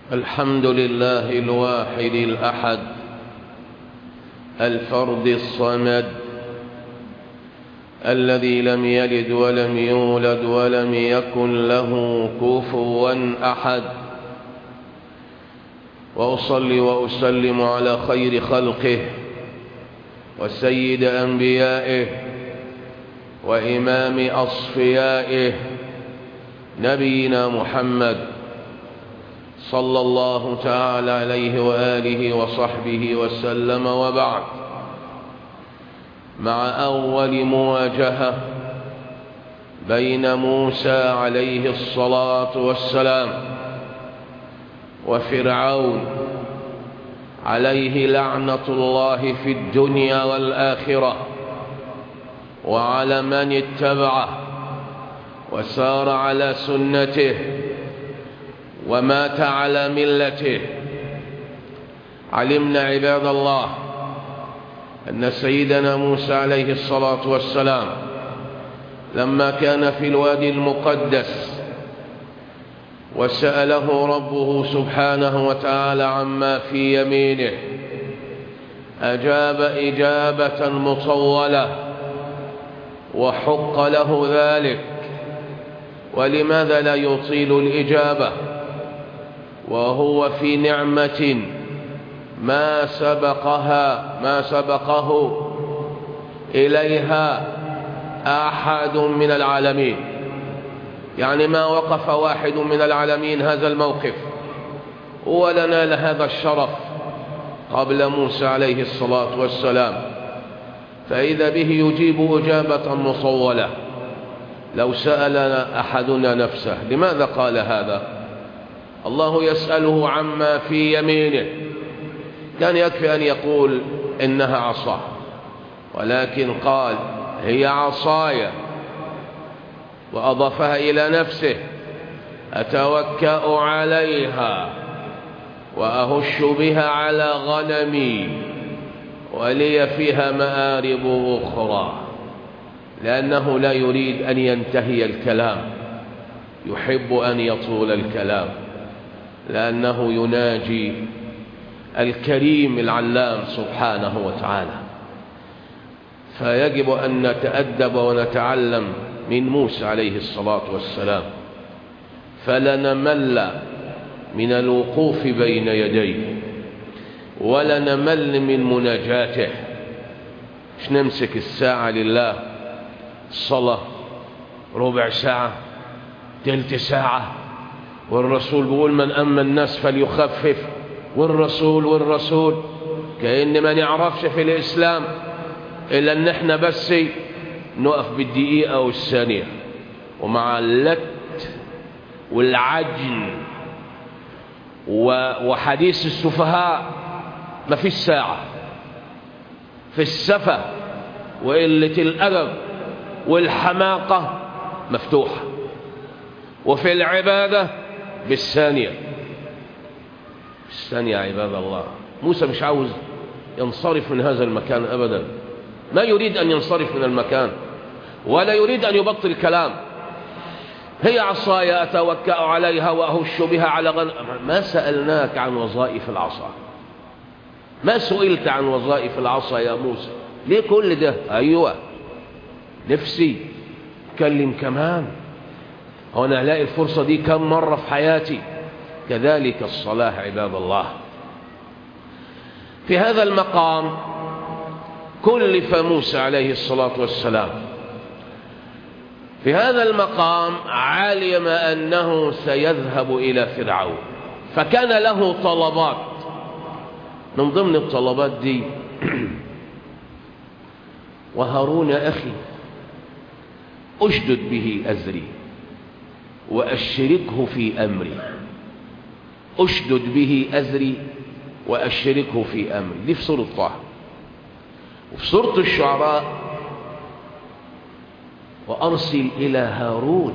الحمد لله الواحد الأحد الفرد الصمد الذي لم يلد ولم يولد ولم يكن له كفوا أحد وأصلي وأسلم على خير خلقه وسيد أنبيائه وإمام أصفيائه نبينا محمد صلى الله تعالى عليه وآله وصحبه وسلم وبعد مع أول مواجهة بين موسى عليه الصلاة والسلام وفرعون عليه لعنة الله في الدنيا والآخرة وعلى من اتبعه وسار على سنته ومات على ملته علمنا عباد الله أن سيدنا موسى عليه الصلاة والسلام لما كان في الوادي المقدس وسأله ربه سبحانه وتعالى عما في يمينه أجاب إجابة مطولة وحق له ذلك ولماذا لا يطيل الإجابة وهو في نعمة ما سبقها ما سبقه إليها أحد من العالمين يعني ما وقف واحد من العالمين هذا الموقف ولنال هذا الشرف قبل موسى عليه الصلاة والسلام فإذا به يجيب إجابة مصولة لو سألنا أحدنا نفسه لماذا قال هذا الله يسأله عما في يمينه كان يكفي أن يقول إنها عصا ولكن قال هي عصاي وأضافها إلى نفسه أتوكأ عليها وأهش بها على غنمي ولي فيها مآرب أخرى لأنه لا يريد أن ينتهي الكلام يحب أن يطول الكلام لأنه يناجي الكريم العلام سبحانه وتعالى فيجب أن نتأدب ونتعلم من موسى عليه الصلاة والسلام فلنمل من الوقوف بين يديه ولا نمل من مناجاته مش نمسك الساعة لله الصلاة ربع ساعة تلت ساعة والرسول بيقول من أما الناس فليخفف والرسول والرسول كأن ما نعرفش في الإسلام إلا أن احنا بس نقف بالدقيقة والثانية ومع اللت والعجن وحديث السفهاء ما فيش ساعة في السفة وقلة الأدب والحماقة مفتوحة وفي العبادة بالثانية بالثانية عباد الله موسى مش عاوز ينصرف من هذا المكان أبدا ما يريد أن ينصرف من المكان ولا يريد أن يبطل الكلام هي عصاي أتوكأ عليها وأهش بها على غنم ما سألناك عن وظائف العصا ما سئلت عن وظائف العصا يا موسى ليه كل ده أيوة نفسي اتكلم كمان وانا الاقي الفرصة دي كم مرة في حياتي كذلك الصلاة عباد الله في هذا المقام كلف موسى عليه الصلاة والسلام في هذا المقام علم أنه سيذهب إلى فرعون فكان له طلبات من ضمن الطلبات دي وهارون أخي أشدد به أزري وأشركه في أمري أشدد به أزري وأشركه في أمري دي في سورة طه وفي سورة الشعراء وأرسل إلى هارون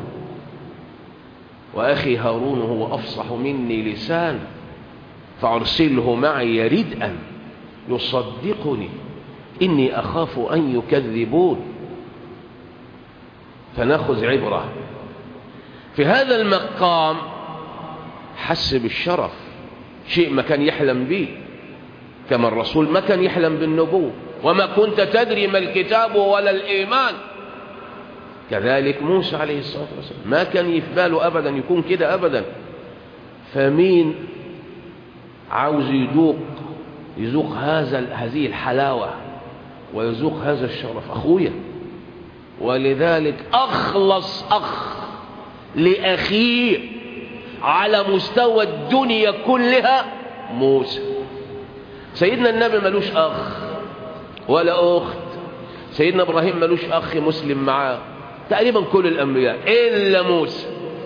وأخي هارون هو أفصح مني لسان فأرسله معي يريد أن يصدقني إني أخاف أن يكذبون فناخذ عبرة في هذا المقام حس بالشرف شيء ما كان يحلم به كما الرسول ما كان يحلم بالنبوة وما كنت تدري ما الكتاب ولا الإيمان كذلك موسى عليه الصلاة والسلام ما كان يفباله أبدا يكون كده أبدا فمين عاوز يذوق يذوق هذا هذه الحلاوة ويذوق هذا الشرف أخويا ولذلك أخلص أخ لأخيه على مستوى الدنيا كلها موسى سيدنا النبي ملوش أخ ولا أخت سيدنا إبراهيم ملوش أخ مسلم معاه تقريبا كل الأنبياء إلا موسى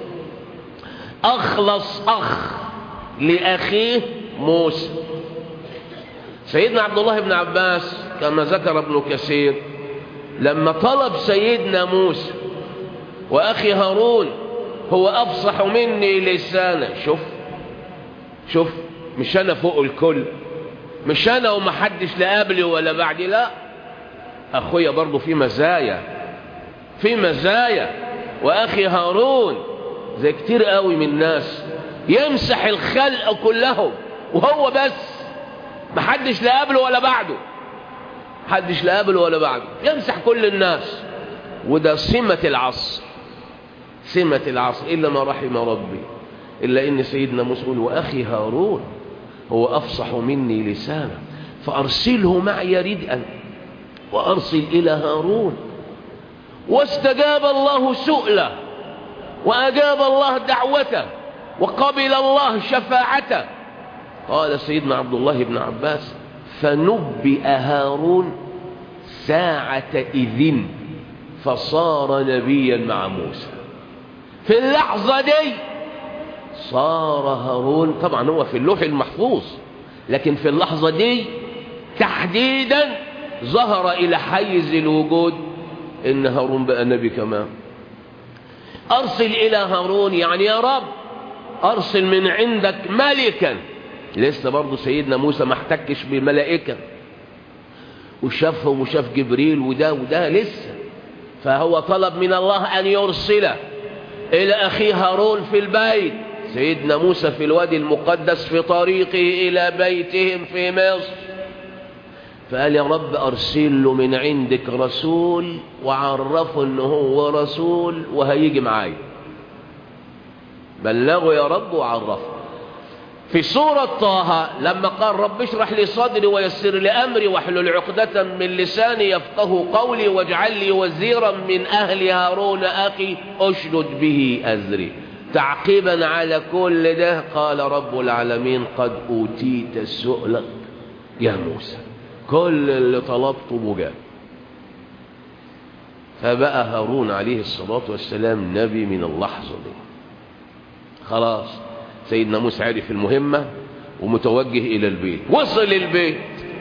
أخلص أخ لأخيه موسى سيدنا عبد الله بن عباس كما ذكر ابن كثير لما طلب سيدنا موسى وأخي هارون هو أفصح مني لسانا شوف شوف مش أنا فوق الكل مش أنا ومحدش لا قبلي ولا بعدي لا أخويا برضو في مزايا في مزايا وأخي هارون زي كتير قوي من الناس يمسح الخلق كلهم وهو بس محدش لا قبله ولا بعده محدش لا قبله ولا بعده يمسح كل الناس وده سمة العصر سمة العصر إلا ما رحم ربي إلا إن سيدنا موسى وأخي هارون هو أفصح مني لسانا فأرسله معي ردءا وأرسل إلى هارون واستجاب الله سؤله وأجاب الله دعوته وقبل الله شفاعته قال سيدنا عبد الله بن عباس فنبئ هارون ساعة إذن فصار نبيا مع موسى في اللحظة دي صار هارون طبعا هو في اللوح المحفوظ لكن في اللحظة دي تحديدا ظهر إلى حيز الوجود إن هارون بقى نبي كمان أرسل إلى هارون يعني يا رب أرسل من عندك ملكا لسه برضه سيدنا موسى ما احتكش بملائكة وشافهم وشاف جبريل وده وده لسه فهو طلب من الله أن يرسله إلى أخيه هارون في البيت سيدنا موسى في الوادي المقدس في طريقه إلى بيتهم في مصر فقال يا رب أرسل له من عندك رسول وعرفه أنه هو رسول وهيجي معايا بلغه يا رب وعرفه في سورة طه لما قال رب اشرح لي صدري ويسر لي أمري واحلل عقدة من لساني يفقه قولي واجعل لي وزيرا من أهل هارون أخي أشدد به أزري تعقيبا على كل ده قال رب العالمين قد أوتيت سؤلك يا موسى كل اللي طلبته مجاب فبقى هارون عليه الصلاة والسلام نبي من اللحظة دي خلاص سيدنا موسى عرف المهمة ومتوجه إلى البيت وصل البيت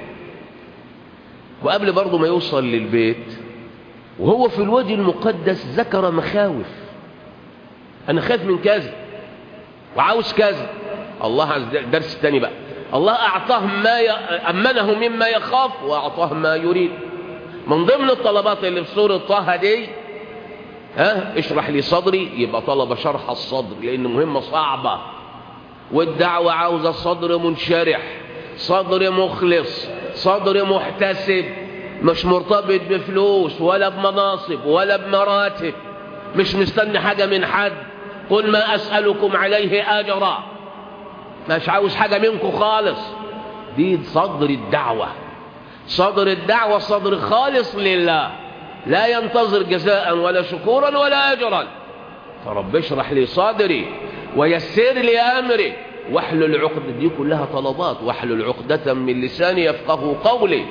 وقبل برضه ما يوصل للبيت وهو في الوادي المقدس ذكر مخاوف أنا خايف من كذا وعاوز كذا الله عز درس الثاني بقى الله أعطاه ما ي... أمنه مما يخاف وأعطاه ما يريد من ضمن الطلبات اللي في سورة طه دي ها اشرح لي صدري يبقى طلب شرح الصدر لأن مهمة صعبة والدعوة عاوزة صدر منشرح صدر مخلص صدر محتسب مش مرتبط بفلوس ولا بمناصب ولا بمراتب مش مستني حاجة من حد قل ما أسألكم عليه أجرا مش عاوز حاجة منكم خالص دي صدر الدعوة صدر الدعوة صدر خالص لله لا ينتظر جزاء ولا شكورا ولا أجرا فرب اشرح لي صدري ويسر لي أمري واحلل عقدة دي كلها طلبات واحلل عقدة من لساني يفقه قولي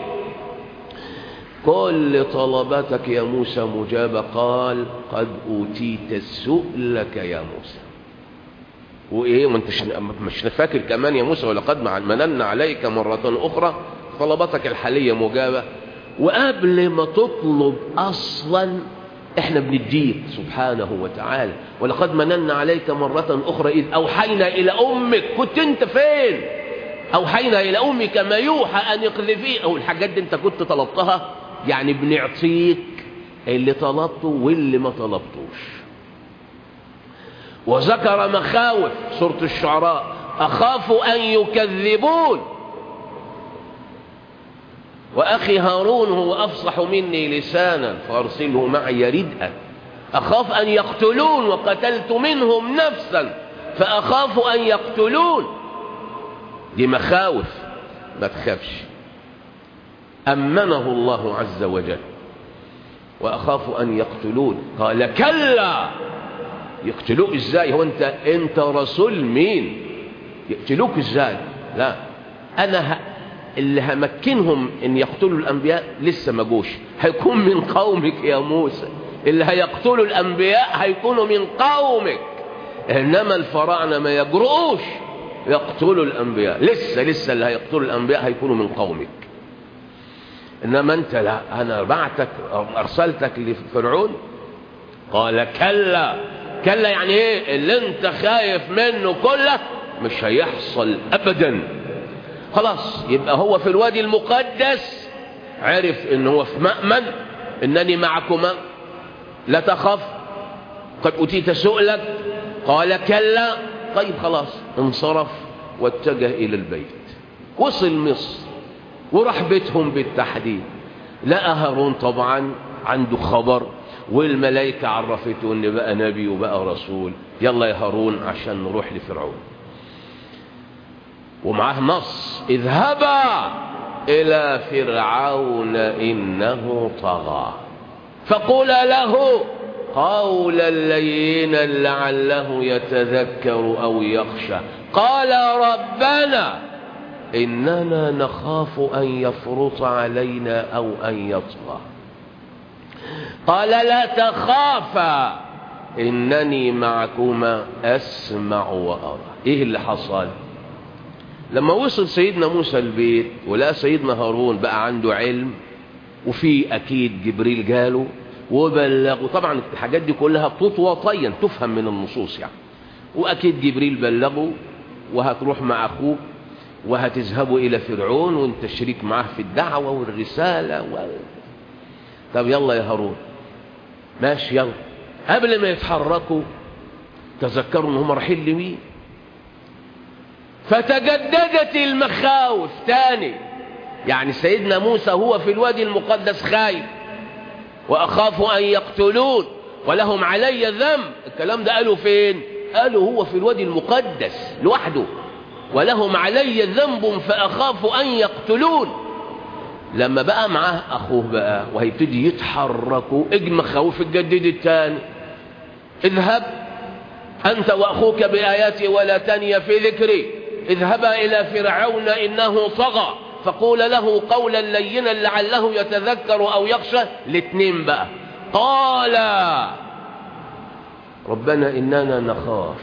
كل طلباتك يا موسى مجابة قال قد أوتيت سؤلك يا موسى وإيه ما انتش مش فاكر كمان يا موسى ولقد مننا عليك مرة أخرى طلباتك الحالية مجابة وقبل ما تطلب أصلا احنا بنديك سبحانه وتعالى ولقد مننا عليك مرة أخرى إذ أوحينا إلى أمك كنت أنت فين أوحينا إلى أمك ما يوحى أن اقذفيه أو الحاجات دي أنت كنت طلبتها يعني بنعطيك اللي طلبته واللي ما طلبتوش وذكر مخاوف سورة الشعراء أخاف أن يكذبون وأخي هارون هو أفصح مني لسانا فأرسله معي ردءا أخاف أن يقتلون وقتلت منهم نفسا فأخاف أن يقتلون دي مخاوف ما تخافش أمنه الله عز وجل وأخاف أن يقتلون قال كلا يقتلوك ازاي هو انت انت رسول مين يقتلوك ازاي لا انا ه... اللي همكنهم ان يقتلوا الانبياء لسه ما جوش هيكون من قومك يا موسى اللي هيقتلوا الانبياء هيكونوا من قومك انما الفراعنه ما يجرؤوش يقتلوا الانبياء لسه لسه اللي هيقتلوا الانبياء هيكونوا من قومك انما انت لا انا بعتك ارسلتك لفرعون قال كلا كلا يعني ايه اللي انت خايف منه كله مش هيحصل ابدا خلاص يبقى هو في الوادي المقدس عرف ان هو في مأمن انني معكما لا تخف قد اتيت سؤلك قال كلا طيب خلاص انصرف واتجه الى البيت وصل مصر وراح بيتهم بالتحديد لقى هارون طبعا عنده خبر والملائكة عرفته ان بقى نبي وبقى رسول يلا يا هارون عشان نروح لفرعون ومعاه نص اذهبا الى فرعون انه طغى فقولا له قولا لينا لعله يتذكر او يخشى قال ربنا اننا نخاف ان يفرط علينا او ان يطغى قال لا تخافا انني معكما اسمع وارى ايه اللي حصل لما وصل سيدنا موسى البيت ولقى سيدنا هارون بقى عنده علم وفي اكيد جبريل جاله وبلغه طبعا الحاجات دي كلها تطوطيا تفهم من النصوص يعني واكيد جبريل بلغه وهتروح مع اخوك وهتذهبوا الى فرعون وانت شريك معاه في الدعوه والرساله و... طب يلا يا هارون ماشي يلا قبل ما يتحركوا تذكروا ان هم رايحين لمين فتجددت المخاوف تاني يعني سيدنا موسى هو في الوادي المقدس خايف واخاف ان يقتلون ولهم علي ذنب الكلام ده قالوا فين قالوا هو في الوادي المقدس لوحده ولهم علي ذنب فاخاف ان يقتلون لما بقى معاه اخوه بقى وهيبتدي يتحركوا اجمع خوف الجديد التاني اذهب انت واخوك باياتي ولا تني في ذكري اذهبا الى فرعون انه طغى فقول له قولا لينا لعله يتذكر او يخشى الاثنين بقى قال ربنا اننا نخاف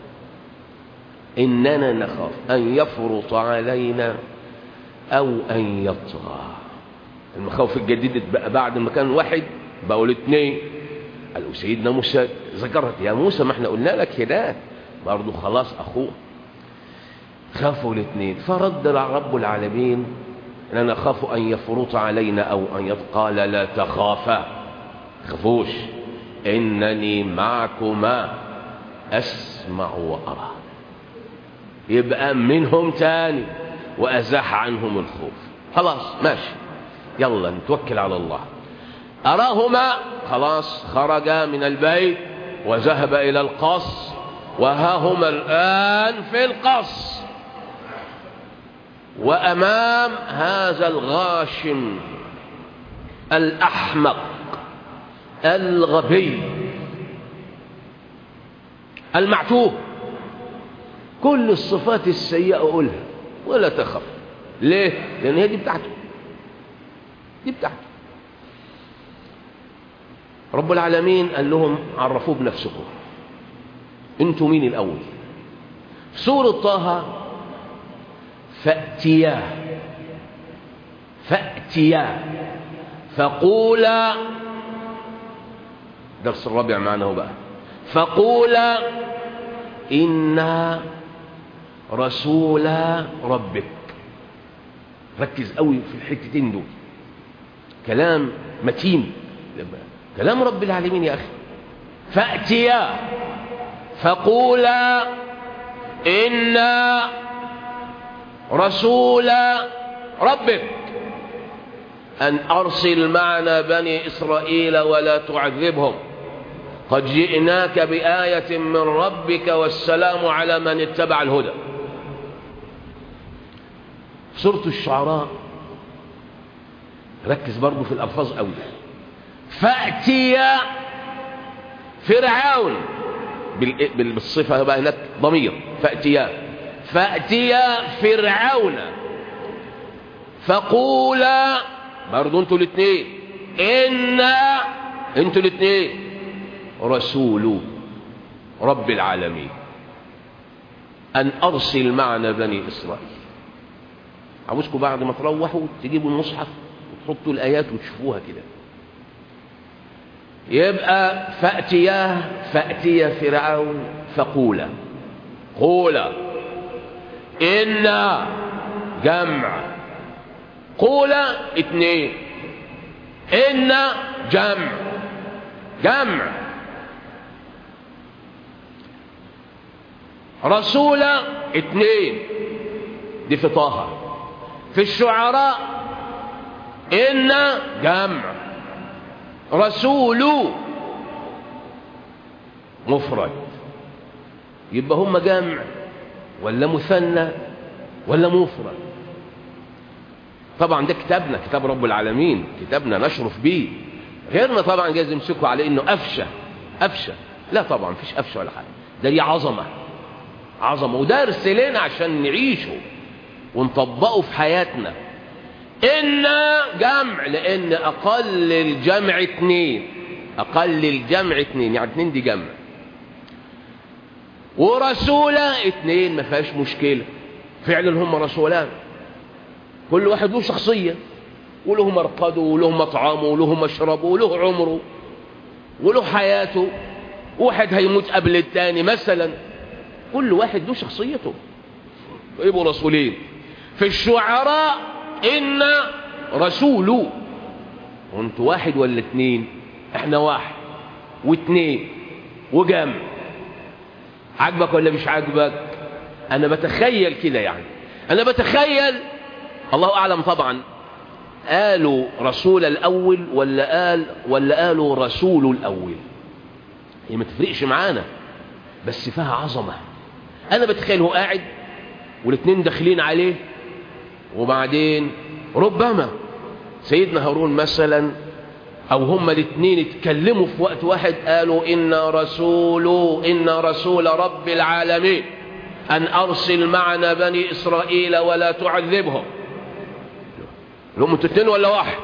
اننا نخاف ان يفرط علينا او ان يطغى المخاوف الجديدة بقى بعد ما كان واحد بقوا الاثنين قالوا سيدنا موسى ذكرت يا موسى ما احنا قلنا لك هناك برضه خلاص اخوه خافوا الاثنين فرد رب العالمين اننا نخاف ان يفرط علينا او ان يقال لا تخافا خفوش انني معكما اسمع وارى يبقى منهم تاني وازاح عنهم الخوف خلاص ماشي يلا نتوكل على الله أراهما خلاص خرجا من البيت وذهب إلى القص وها هما الآن في القص وأمام هذا الغاشم الأحمق الغبي المعتوه كل الصفات السيئة قولها ولا تخف ليه؟ لأن هي دي بتاعته دي بتاعته رب العالمين قال لهم عرفوه بنفسكم انتوا مين الاول سورة طه فأتياه فأتياه فقولا درس الرابع معنا هو بقى فقولا إنا رسول ربك ركز قوي في الحتتين دول كلام متين كلام رب العالمين يا أخي فأتيا فقولا إنا رسول ربك أن أرسل معنا بني إسرائيل ولا تعذبهم قد جئناك بآية من ربك والسلام على من اتبع الهدى سورة الشعراء ركز برضو في الألفاظ قوي فأتي فرعون بالصفة بقى هناك ضمير فأتيا فأتيا فرعون فقولا برضو انتوا الاثنين إنا انتوا الاثنين رسول رب العالمين أن أرسل معنا بني إسرائيل عاوزكم بعد ما تروحوا تجيبوا المصحف وتحطوا الآيات وتشوفوها كده يبقى فأتياه فأتي فرعون فقولا قولا إنا جمع قولا اثنين إنا جمع جمع رسولا اثنين دي في طه في الشعراء إن جمع رسول مفرد يبقى هم جمع ولا مثنى ولا مفرد طبعا ده كتابنا كتاب رب العالمين كتابنا نشرف بيه غيرنا طبعا جايز يمسكوا على انه افشى افشى لا طبعا مفيش افشى ولا حاجه ده دي عظمه عظمه ودرس لنا عشان نعيشه ونطبقه في حياتنا إن جمع لأن أقل الجمع اتنين أقل الجمع اتنين يعني اتنين دي جمع ورسولة اتنين ما فيهاش مشكلة فعلا هم رسولان كل واحد له شخصية وله مرقده وله مطعمه وله مشربه وله عمره وله حياته واحد هيموت قبل التاني مثلا كل واحد له شخصيته يبقوا رسولين في الشعراء إن رسول وانت واحد ولا اتنين احنا واحد واتنين وجمع عجبك ولا مش عجبك انا بتخيل كده يعني انا بتخيل الله اعلم طبعا قالوا رسول الاول ولا قال ولا قالوا رسول الاول هي ما تفرقش معانا بس فيها عظمه انا بتخيل هو قاعد والاثنين داخلين عليه وبعدين ربما سيدنا هارون مثلا او هما الاثنين اتكلموا في وقت واحد قالوا ان رسول ان رسول رب العالمين ان ارسل معنا بني اسرائيل ولا تعذبهم لهم انتوا اتنين ولا واحد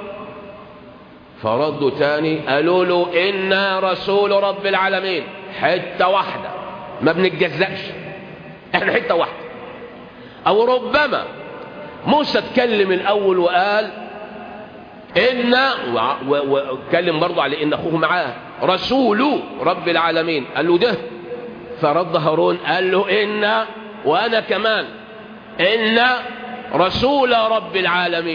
فردوا تاني قالوا له انا رسول رب العالمين حته واحده ما بنتجزأش احنا حته واحده او ربما موسى اتكلم الاول وقال ان واتكلم برضه على ان اخوه معاه رسول رب العالمين قال له ده فرد هارون قال له ان وانا كمان ان رسول رب العالمين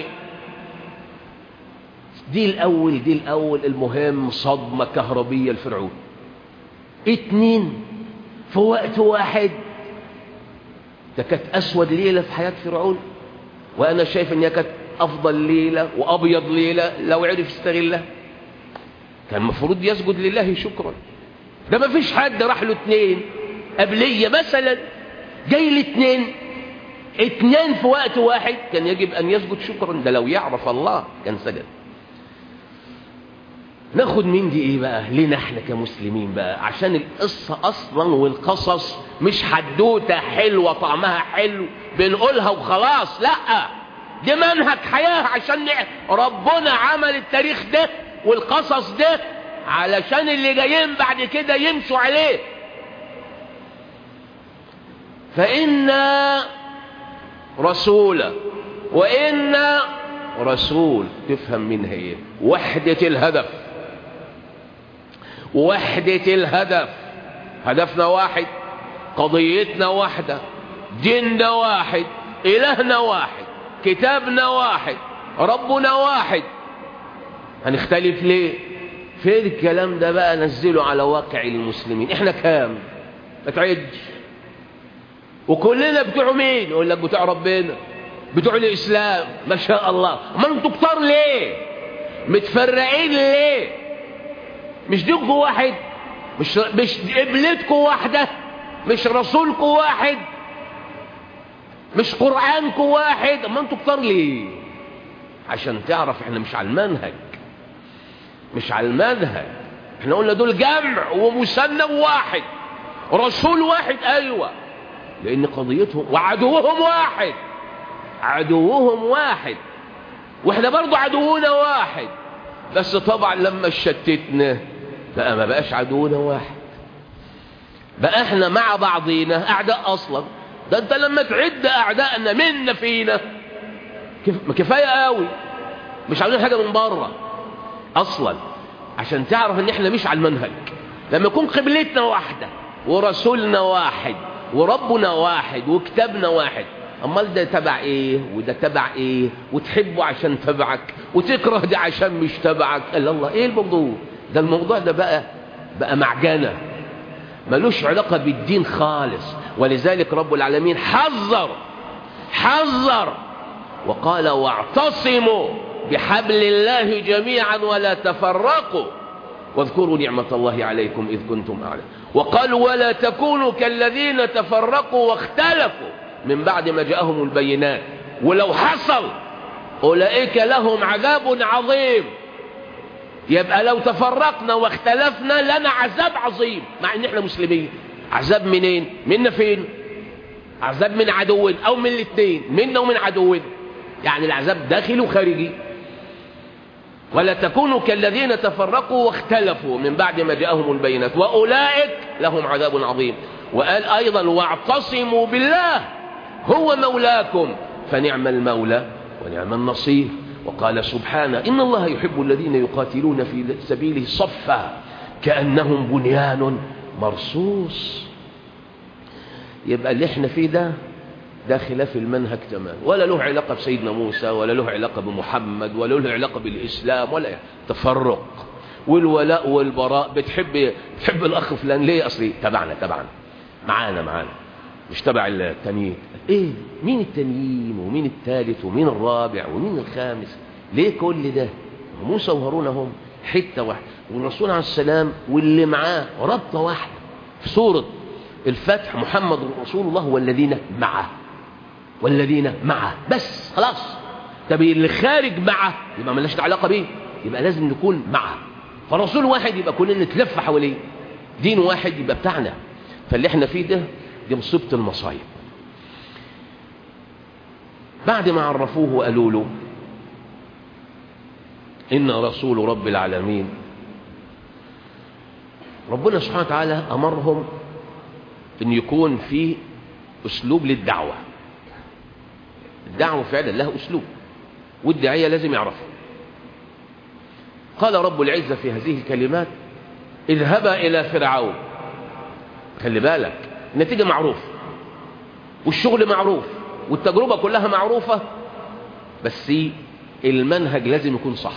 دي الاول دي الاول المهم صدمه كهربيه لفرعون اتنين في وقت واحد ده كانت اسود ليله في حياه فرعون وانا شايف ان هي كانت افضل ليله وابيض ليله لو عرف يستغلها كان المفروض يسجد لله شكرا ده ما فيش حد راح له اتنين قبليه مثلا جاي لاتنين اتنين في وقت واحد كان يجب ان يسجد شكرا ده لو يعرف الله كان سجد ناخد من دي ايه بقى لينا احنا كمسلمين بقى عشان القصة اصلا والقصص مش حدوتة حلوة طعمها حلو بنقولها وخلاص لا دي منهج حياة عشان ربنا عمل التاريخ ده والقصص ده علشان اللي جايين بعد كده يمشوا عليه فإنا رسولا وإنا رسول تفهم منها ايه وحدة الهدف وحدة الهدف هدفنا واحد قضيتنا واحدة ديننا واحد إلهنا واحد كتابنا واحد ربنا واحد هنختلف ليه فين الكلام ده بقى نزله على واقع المسلمين احنا كام ما تعدش وكلنا بتوع مين يقول لك بتوع ربنا بتوع الاسلام ما شاء الله ما انتوا كتار ليه متفرقين ليه مش دينكم واحد مش مش قبلتكم واحده مش رسولكم واحد مش قرانكم واحد ما انتوا كتار ليه عشان تعرف احنا مش على المنهج مش على المنهج احنا قلنا دول جمع ومثنى واحد رسول واحد ايوه لان قضيتهم وعدوهم واحد عدوهم واحد واحنا برضو عدونا واحد بس طبعا لما شتتنا بقى ما بقاش عدونا واحد بقى احنا مع بعضينا اعداء اصلا ده انت لما تعد اعدائنا منا فينا كف... كفايه قوي مش عاوزين حاجه من بره اصلا عشان تعرف ان احنا مش على المنهج لما يكون قبلتنا واحده ورسولنا واحد وربنا واحد وكتابنا واحد امال ده تبع ايه وده تبع ايه وتحبه عشان تبعك وتكره ده عشان مش تبعك قال الله ايه الموضوع ده الموضوع ده بقى بقى معجنه ملوش علاقه بالدين خالص ولذلك رب العالمين حذر حذر وقال واعتصموا بحبل الله جميعا ولا تفرقوا واذكروا نعمة الله عليكم إذ كنتم أعلم وقال ولا تكونوا كالذين تفرقوا واختلفوا من بعد ما جاءهم البينات ولو حصل أولئك لهم عذاب عظيم يبقى لو تفرقنا واختلفنا لنا عذاب عظيم مع ان احنا مسلمين عذاب منين منا فين عذاب من عدو او من الاثنين منا ومن عدونا يعني العذاب داخلي وخارجي ولا تكونوا كالذين تفرقوا واختلفوا من بعد ما جاءهم البينات وأولئك لهم عذاب عظيم وقال أيضا واعتصموا بالله هو مولاكم فنعم المولى ونعم النصير وقال سبحانه إن الله يحب الذين يقاتلون في سبيله صفا كأنهم بنيان مرصوص يبقى اللي احنا فيه ده ده خلاف المنهج تماما ولا له علاقة بسيدنا موسى ولا له علاقة بمحمد ولا له علاقة بالإسلام ولا تفرق والولاء والبراء بتحب تحب الأخ فلان ليه أصلي تبعنا تبعنا معانا معانا مش تبع التانيين ايه مين التانيين ومين الثالث ومين الرابع ومين الخامس ليه كل ده موسى وهارون هم حته واحده والرسول عليه السلام واللي معاه ربطه واحده في سوره الفتح محمد رسول الله والذين معه والذين معه بس خلاص طب اللي خارج معه يبقى ملناش علاقه بيه يبقى لازم نكون معه فرسول واحد يبقى كلنا نتلف حواليه دين واحد يبقى بتاعنا فاللي احنا فيه ده دي مصيبه المصايب بعد ما عرفوه وقالوا له إن رسول رب العالمين ربنا سبحانه وتعالى أمرهم أن يكون في أسلوب للدعوة الدعوة فعلا لها أسلوب والداعية لازم يعرفه قال رب العزة في هذه الكلمات اذهبا إلى فرعون خلي بالك النتيجة معروف والشغل معروف والتجربة كلها معروفة بس المنهج لازم يكون صح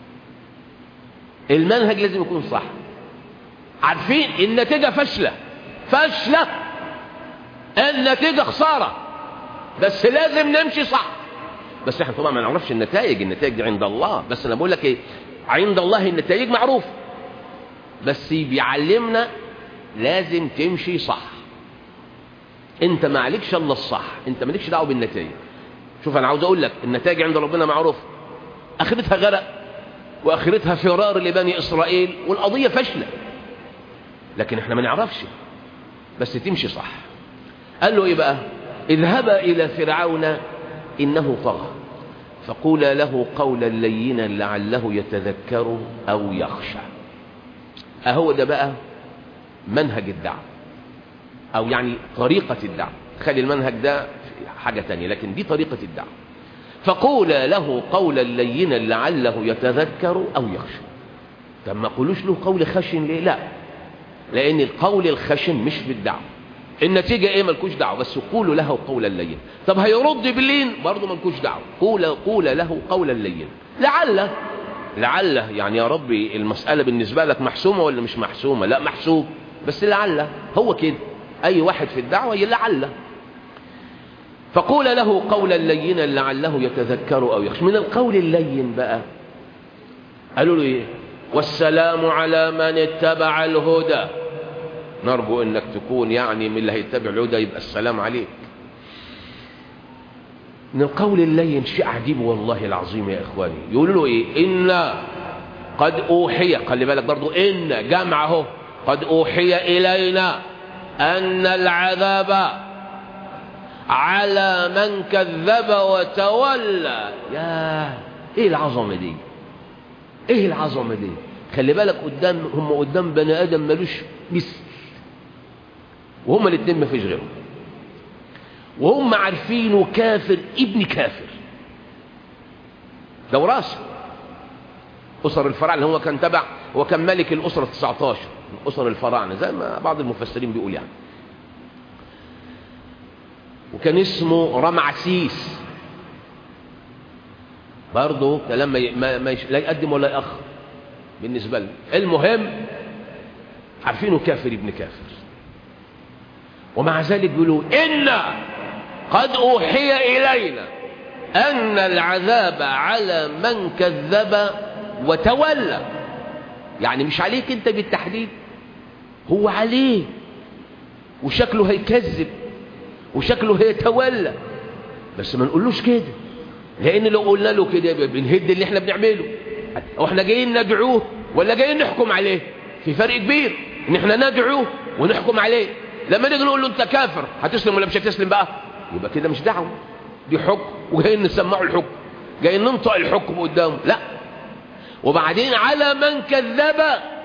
المنهج لازم يكون صح عارفين النتيجة فشلة فشلة النتيجة خسارة بس لازم نمشي صح بس احنا طبعا ما نعرفش النتائج النتائج دي عند الله بس انا بقول لك ايه عند الله النتائج معروف بس بيعلمنا لازم تمشي صح انت ما عليكش الا الصح انت مالكش دعوه بالنتائج شوف انا عاوز اقول لك النتائج عند ربنا معروف اخرتها غرق واخرتها فرار لبني اسرائيل والقضيه فاشله لكن احنا ما نعرفش بس تمشي صح قال له ايه بقى اذهبا الى فرعون انه طغى فقولا له قولا لينا لعله يتذكر او يخشى اهو ده بقى منهج الدعوه او يعني طريقه الدعوه خلي المنهج ده حاجه تانية لكن دي طريقه الدعوه فقولا له قولا لينا لعله يتذكر او يخشى طب ما قولوش له قول خشن ليه لا لان القول الخشن مش في الدعوه النتيجه ايه ملكوش دعوه بس قولوا له قولا لينا طب هيرد باللين برضه ملكوش دعوه قول قول له قولا لينا لعل لعل يعني يا ربي المساله بالنسبه لك محسومه ولا مش محسومه لا محسوم بس لعل هو كده اي واحد في الدعوه لعل فقول له قولا لينا لعله يتذكر أو يخشى من القول اللين بقى قالوا له إيه والسلام على من اتبع الهدى نرجو انك تكون يعني من اللي هيتبع الهدى يبقى السلام عليك من القول اللين شيء عجيب والله العظيم يا اخواني يقولوا له ايه ان قد اوحي خلي بالك برضو ان جمعه قد اوحي الينا ان العذاب على من كذب وتولى يا ايه العظمه دي ايه العظمه دي خلي بالك قدام هم قدام بني ادم ملوش مثل وهم الاثنين ما فيش غيرهم وهم عارفينه كافر ابن كافر ده وراثه اسر الفراعنه هو كان تبع هو كان ملك الاسره 19 من اسر الفراعنه زي ما بعض المفسرين بيقول يعني وكان اسمه رمعسيس برضه كلام ما, ما لا يقدم ولا يأخر بالنسبة له المهم عارفينه كافر ابن كافر ومع ذلك بيقولوا إن قد أوحي إلينا أن العذاب على من كذب وتولى يعني مش عليك أنت بالتحديد هو عليه وشكله هيكذب وشكله هيتولى بس ما نقولوش كده لان لو قلنا له كده بنهد اللي احنا بنعمله او احنا جايين ندعوه ولا جايين نحكم عليه في فرق كبير ان احنا ندعوه ونحكم عليه لما نيجي نقول له انت كافر هتسلم ولا مش هتسلم بقى يبقى كده مش دعوه دي حكم وجايين نسمعه الحكم جايين ننطق الحكم قدامه لا وبعدين على من كذب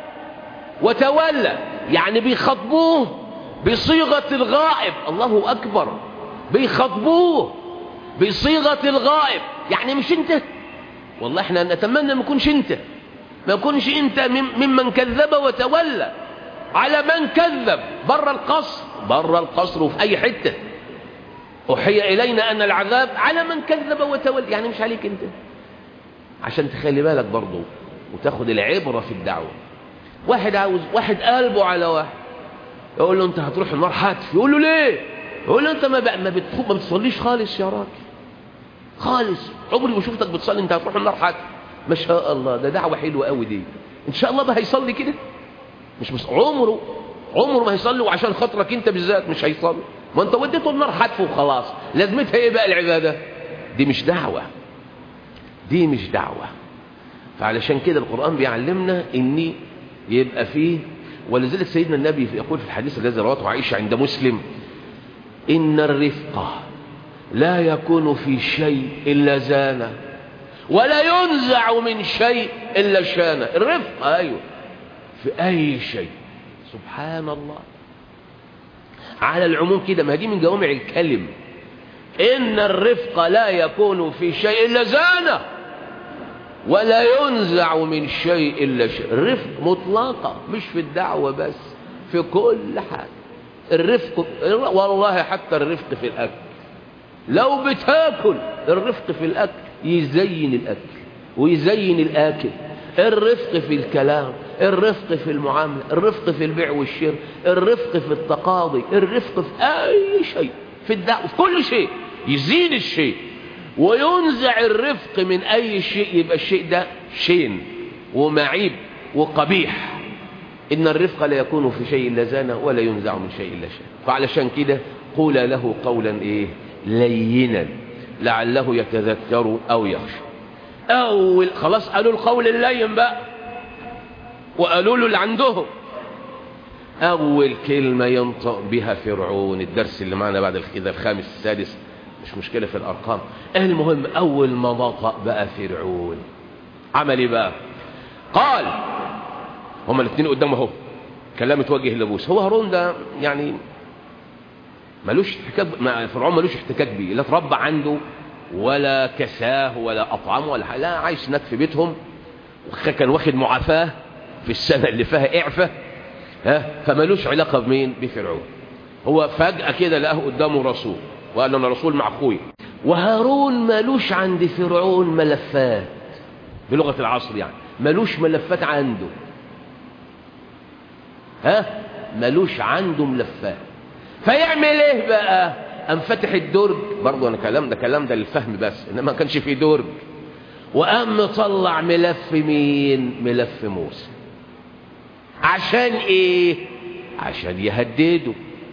وتولى يعني بيخاطبوه بصيغة الغائب الله أكبر بيخاطبوه بصيغة الغائب يعني مش انت والله احنا نتمنى ما يكونش انت ما يكونش انت ممن كذب وتولى على من كذب بره القصر بره القصر وفي اي حتة أوحي إلينا أن العذاب على من كذب وتولى يعني مش عليك انت عشان تخلي بالك برضه وتاخد العبرة في الدعوة واحد عاوز واحد قلبه على واحد يقول له انت هتروح النار حتف يقول له ليه يقول له انت ما بقى ما, بتخوب ما بتصليش خالص يا راجل خالص عمري ما شفتك بتصلي انت هتروح النار حتف ما شاء الله ده دعوه حلوه قوي دي ان شاء الله بقى هيصلي كده مش مس... عمره عمره ما هيصلي وعشان خاطرك انت بالذات مش هيصلي ما انت وديته النار حتف وخلاص لازمتها ايه بقى العباده دي مش دعوه دي مش دعوه فعلشان كده القران بيعلمنا ان يبقى فيه ولذلك سيدنا النبي يقول في الحديث الذي رواه عائشة عند مسلم إن الرفق لا يكون في شيء إلا زانه ولا ينزع من شيء إلا شانه الرفق أيوه في أي شيء سبحان الله على العموم كده ما دي من جوامع الكلم إن الرفق لا يكون في شيء إلا زانه ولا ينزع من شيء إلا شيء الرفق مطلقة مش في الدعوة بس في كل حاجة الرفق والله حتى الرفق في الأكل لو بتاكل الرفق في الأكل يزين الأكل ويزين الآكل الرفق في الكلام الرفق في المعاملة الرفق في البيع والشراء الرفق في التقاضي الرفق في أي شيء في الدعوة في كل شيء يزين الشيء وينزع الرفق من أي شيء يبقى الشيء ده شين ومعيب وقبيح إن الرفق لا يكون في شيء إلا زانه ولا ينزع من شيء إلا شيء فعلشان كده قول له قولا إيه لينا لعله يتذكر أو يخشى أول خلاص قالوا القول اللين بقى وقالوا له اللي عندهم أول كلمة ينطق بها فرعون الدرس اللي معنا بعد كده الخامس السادس مش مشكلة في الأرقام المهم أول ما نطق بقى فرعون عمل ايه بقى قال هما الاثنين قدامه اهو كلام اتوجه لموسى هو هارون ده يعني ملوش احتكاك ما فرعون ملوش احتكاك بيه لا اتربى عنده ولا كساه ولا اطعمه ولا حاجة. لا عايش هناك في بيتهم كان واخد معافاه في السنه اللي فيها اعفاء ها فملوش علاقه بمين بفرعون هو فجاه كده لقاه قدامه رسول وقال له انا رسول مع اخويا وهارون ملوش عند فرعون ملفات بلغه العصر يعني ملوش ملفات عنده ها ملوش عنده ملفات فيعمل ايه بقى قام فتح الدرج برضه انا كلام ده كلام ده للفهم بس انما ما كانش فيه درج وقام مطلع ملف مين ملف موسى عشان ايه عشان يهدده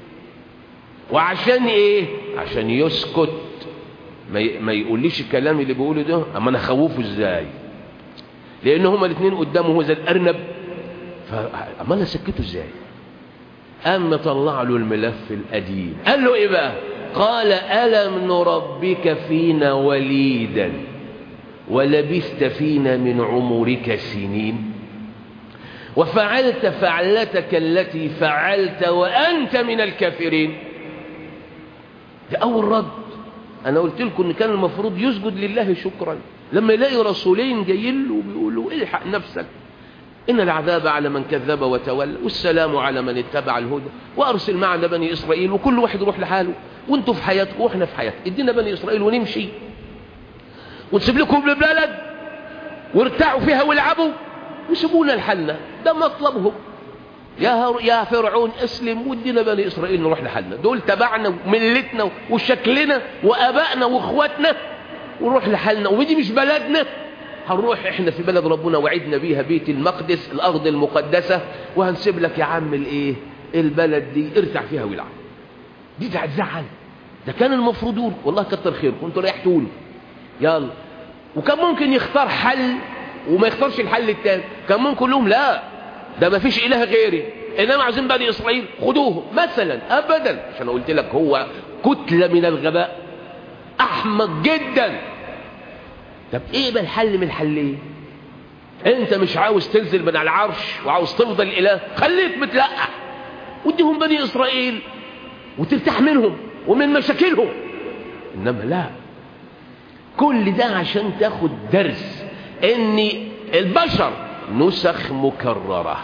وعشان ايه عشان يسكت ما, ما يقوليش الكلام اللي بيقوله ده اما انا اخوفه ازاي لان هما الاثنين قدامه هو زي الارنب فاما انا اسكته ازاي قام مطلع له الملف القديم قال له ايه بقى قال الم نربك فينا وليدا ولبثت فينا من عمرك سنين وفعلت فعلتك التي فعلت وأنت من الكافرين ده أول رد أنا قلت لكم إن كان المفروض يسجد لله شكرا لما يلاقي رسولين جايين له وبيقولوا الحق نفسك إن العذاب على من كذب وتولى والسلام على من اتبع الهدى وأرسل معنا بني إسرائيل وكل واحد يروح لحاله وانتوا في حياتكم واحنا في حياتنا ادينا بني إسرائيل ونمشي ونسيب لكم البلد وارتاعوا فيها والعبوا وسيبونا لحالنا ده مطلبهم يا هر... يا فرعون اسلم ودينا بني اسرائيل نروح لحالنا دول تبعنا وملتنا وشكلنا وابائنا واخواتنا ونروح لحالنا ودي مش بلدنا هنروح احنا في بلد ربنا وعدنا بيها بيت المقدس الارض المقدسه وهنسيب لك يا عم الايه البلد دي ارتع فيها والعب دي هتزعل ده كان المفروض يقول والله كتر خيركم انتوا ريحتوني يلا وكان ممكن يختار حل وما يختارش الحل التاني كان ممكن لهم لا ده ما فيش اله غيري انما عايزين بني اسرائيل خدوهم مثلا ابدا عشان قلت لك هو كتله من الغباء احمق جدا طب ايه بقى الحل من الحلين انت مش عاوز تنزل من العرش وعاوز تفضل اله خليك متلقح وديهم بني اسرائيل وترتاح منهم ومن مشاكلهم انما لا كل ده عشان تاخد درس ان البشر نسخ مكررة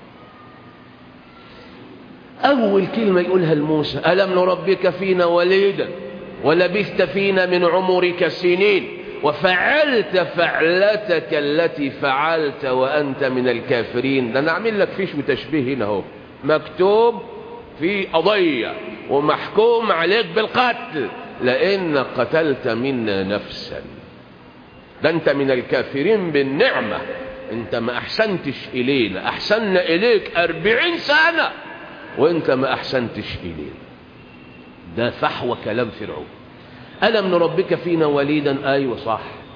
اول كلمة يقولها لموسى ألم نربك فينا وليدا ولبثت فينا من عمرك سنين وفعلت فعلتك التي فعلت وأنت من الكافرين ده نعمل لك فيش وتشبيه هنا اهو مكتوب في قضية ومحكوم عليك بالقتل لأن قتلت منا نفسا ده أنت من الكافرين بالنعمة أنت ما أحسنتش إلينا أحسننا إليك أربعين سنة وأنت ما أحسنتش إلينا ده فحوى كلام فرعون ألم نربك فينا وليدا أيوة صح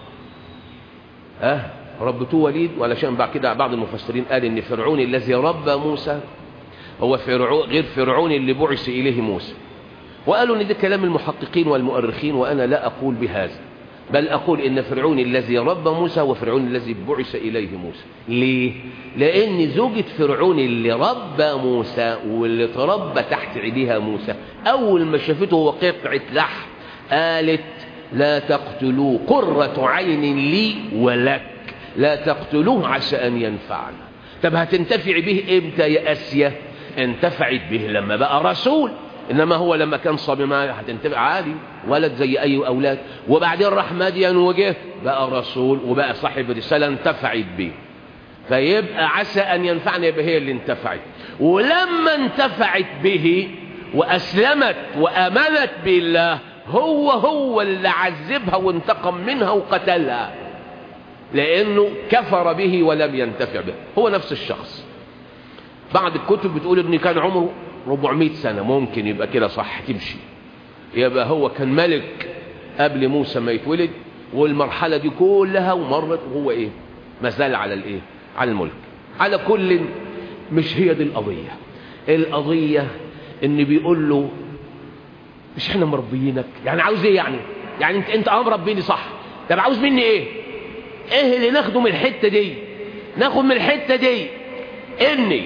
أه ربطوه وليد علشان بعد كده بعض المفسرين قال إن فرعون الذي ربى موسى هو فرعون غير فرعون اللي بعث إليه موسى وقالوا ان ده كلام المحققين والمؤرخين وانا لا اقول بهذا بل اقول ان فرعون الذي ربى موسى هو فرعون الذي بعث اليه موسى ليه لان زوجة فرعون اللي ربى موسى واللي تربى تحت ايديها موسى اول ما شافته هو قطعة لحم قالت لا تقتلوه قرة عين لي ولك لا تقتلوه عسى ان ينفعنا طب هتنتفع به امتى يا اسيا انتفعت به لما بقى رسول انما هو لما كان صبي ما هتنتفع عادي ولد زي اي اولاد وبعدين راح مدين وجه بقى رسول وبقى صاحب رساله انتفعت به فيبقى عسى ان ينفعنا يبقى هي اللي انتفعت ولما انتفعت به واسلمت وامنت بالله هو هو اللي عذبها وانتقم منها وقتلها لانه كفر به ولم ينتفع به هو نفس الشخص بعض الكتب بتقول ان كان عمره 400 سنة ممكن يبقى كده صح تمشي يبقى هو كان ملك قبل موسى ما يتولد والمرحلة دي كلها ومرت وهو ايه ما زال على الايه على الملك على كل مش هي دي القضية القضية ان بيقول له مش احنا مربيينك يعني عاوز ايه يعني يعني انت انت اه مربيني صح طب عاوز مني ايه ايه اللي ناخده من الحتة دي ناخد من الحتة دي اني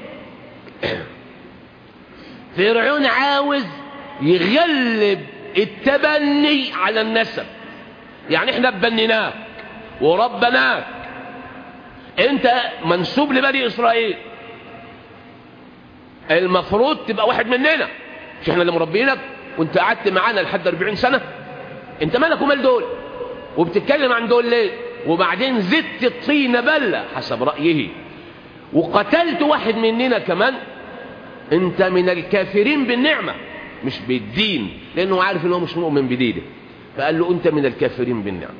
فرعون عاوز يغلب التبني على النسب يعني احنا بنيناك وربناك انت منسوب لبني اسرائيل المفروض تبقى واحد مننا مش احنا اللي مربينك وانت قعدت معانا لحد 40 سنة انت مالك ومال دول وبتتكلم عن دول ليه وبعدين زدت الطين بلة حسب رأيه وقتلت واحد مننا كمان انت من الكافرين بالنعمة مش بالدين لأنه عارف أنه مش مؤمن بدينه فقال له أنت من الكافرين بالنعم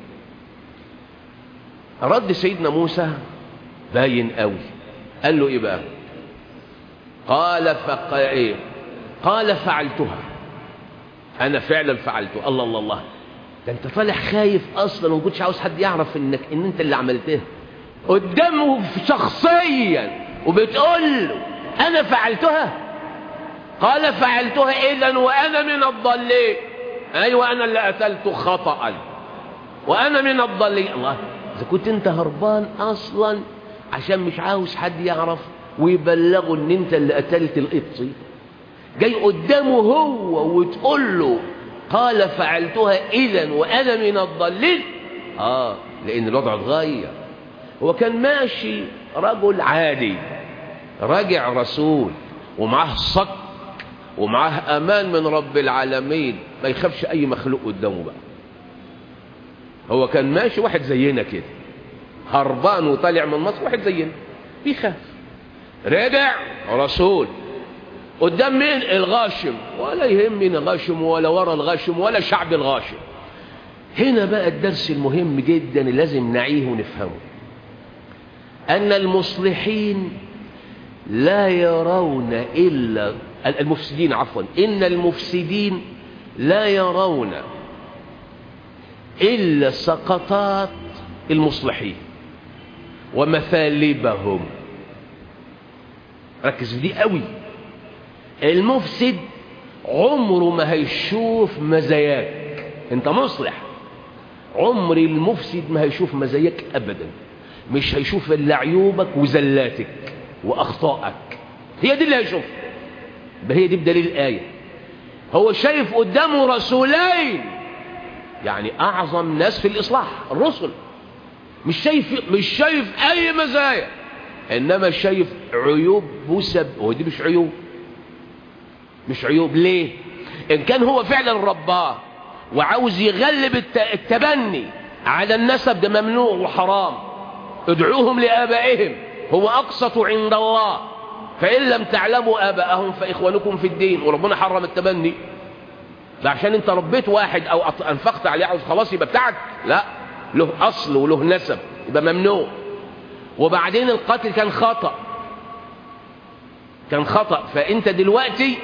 رد سيدنا موسى باين قوي قال له إيه بقى قال فق... إيه؟ قال فعلتها أنا فعلا فعلته الله الله الله ده أنت طالع خايف أصلا وما كنتش عاوز حد يعرف إنك إن أنت اللي عملتها قدامه شخصيا وبتقول له أنا فعلتها قال فعلتها إذا وأنا من الضالين أيوة أنا اللي قتلت خطأ وأنا من الضالين الله إذا كنت أنت هربان أصلا عشان مش عاوز حد يعرف ويبلغوا ان انت اللي قتلت القطي جاي قدامه هو وتقول له قال فعلتها اذا وانا من الضالين اه لان الوضع اتغير هو كان ماشي رجل عادي راجع رسول ومعاه صك ومعاه امان من رب العالمين ما يخافش اي مخلوق قدامه بقى هو كان ماشي واحد زينا كده هربان وطالع من مصر واحد زينا بيخاف رجع رسول قدام مين الغاشم ولا يهمني الغاشم ولا ورا الغاشم ولا شعب الغاشم هنا بقى الدرس المهم جدا اللي لازم نعيه ونفهمه أن المصلحين لا يرون إلا المفسدين عفوا إن المفسدين لا يرون إلا سقطات المصلحين ومثالبهم ركز في دي قوي المفسد عمره ما هيشوف مزاياك انت مصلح عمر المفسد ما هيشوف مزاياك ابدا مش هيشوف الا عيوبك وزلاتك واخطائك هي دي اللي هيشوفها هي دي بدليل الايه هو شايف قدامه رسولين يعني اعظم ناس في الاصلاح الرسل مش شايف مش شايف اي مزايا انما شايف عيوب مسب هو دي مش عيوب مش عيوب ليه ان كان هو فعلا رباه وعاوز يغلب التبني على النسب ده ممنوع وحرام ادعوهم لآبائهم هو أقسط عند الله فإن لم تعلموا آباءهم فإخوانكم في الدين وربنا حرم التبني ده عشان انت ربيت واحد او انفقت عليه عاوز خلاص يبقى بتاعك لا له اصل وله نسب يبقى ممنوع وبعدين القتل كان خطأ كان خطأ فانت دلوقتي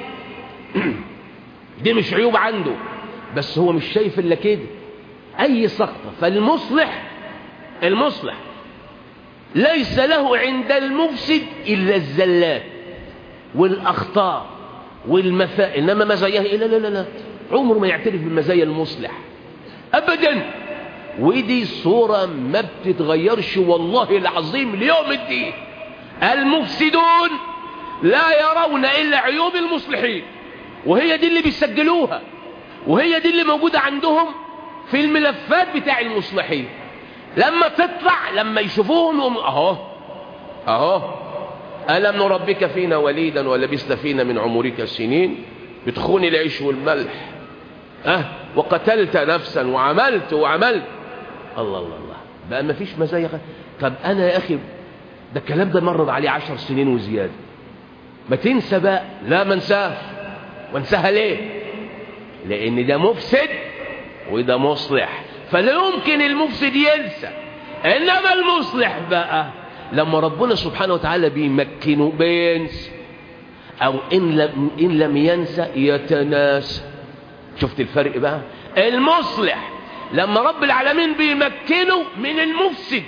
دي مش عيوب عنده بس هو مش شايف الا كده اي سقطة فالمصلح المصلح ليس له عند المفسد الا الزلات والاخطاء والمفا انما مزاياه لا لا لا لا عمره ما يعترف بمزايا المصلح ابدا ودي صورة ما بتتغيرش والله العظيم ليوم الدين المفسدون لا يرون إلا عيوب المصلحين وهي دي اللي بيسجلوها وهي دي اللي موجودة عندهم في الملفات بتاع المصلحين لما تطلع لما يشوفوهم يقوم اهو اهو ألم نربك فينا وليدا ولبست فينا من عمرك سنين بتخون العيش والملح أه وقتلت نفسا وعملت وعملت الله الله الله بقى ما فيش مزايا طب أنا يا أخي ده الكلام ده مرض عليه عشر سنين وزيادة ما تنسى بقى لا ما انساه وانساها ليه لأن ده مفسد وده مصلح فلا يمكن المفسد ينسى إنما المصلح بقى لما ربنا سبحانه وتعالى بيمكنه بينسى أو إن لم, إن لم ينسى يتناسى شفت الفرق بقى المصلح لما رب العالمين بيمكنه من المفسد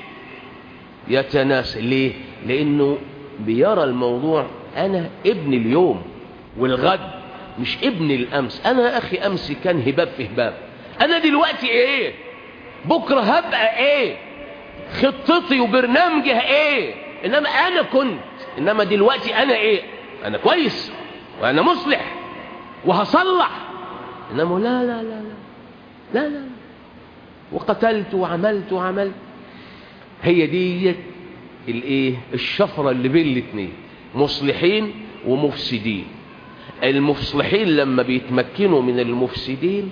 يتناسى ليه لأنه بيرى الموضوع أنا ابن اليوم والغد مش ابن الأمس أنا يا أخي أمس كان هباب في هباب أنا دلوقتي إيه بكرة هبقى إيه خطتي وبرنامجي ايه انما انا كنت انما دلوقتي انا ايه انا كويس وانا مصلح وهصلح انما لا لا لا لا لا لا وقتلت وعملت وعملت هي دي الايه الشفرة اللي بين الاثنين مصلحين ومفسدين المصلحين لما بيتمكنوا من المفسدين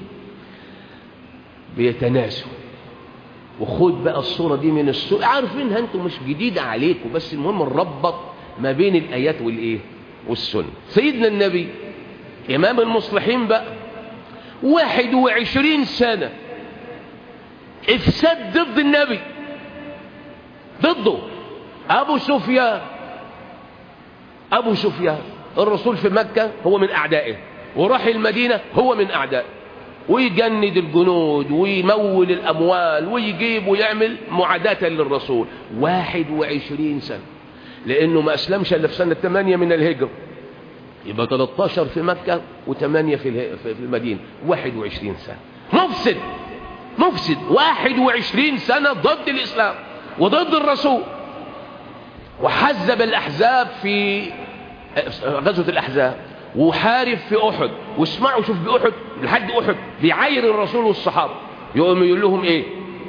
بيتناسوا وخد بقى الصورة دي من السوق عارفينها انتم مش جديدة عليكم بس المهم نربط ما بين الآيات والإيه والسنة سيدنا النبي إمام المصلحين بقى واحد وعشرين سنة افساد ضد النبي ضده أبو سفيان أبو سفيان الرسول في مكة هو من أعدائه وراح المدينة هو من أعدائه ويجند الجنود ويمول الأموال ويجيب ويعمل معاداة للرسول واحد وعشرين سنة لأنه ما أسلمش إلا في سنة 8 من الهجرة يبقى 13 في مكة و8 في في المدينة 21 سنة مفسد مفسد 21 سنة ضد الإسلام وضد الرسول وحزب الأحزاب في غزوة الأحزاب وحارب في أحد واسمعوا شوف بأحد لحد أحد بيعاير الرسول والصحابة يقوم يقول لهم إيه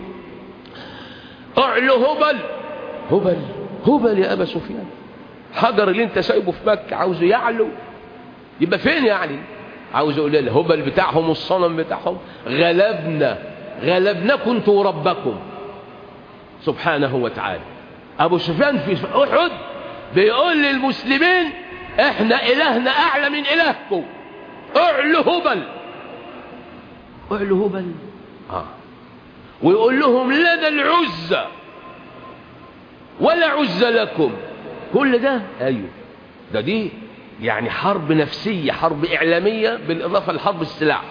اعلو هبل هبل هبل يا أبا سفيان حجر اللي انت سايبه في مكة عاوزه يعلو يبقى فين يعني عاوز اقول الهبل بتاعهم والصنم بتاعهم غلبنا غلبناكم انتوا وربكم سبحانه وتعالى ابو سفيان في احد بيقول للمسلمين احنا الهنا اعلى من الهكم اعلو هبل اعلو هبل اه ويقول لهم لنا العزة ولا عزة لكم كل ده ايوه ده دي يعني حرب نفسية حرب إعلامية بالإضافة لحرب السلاح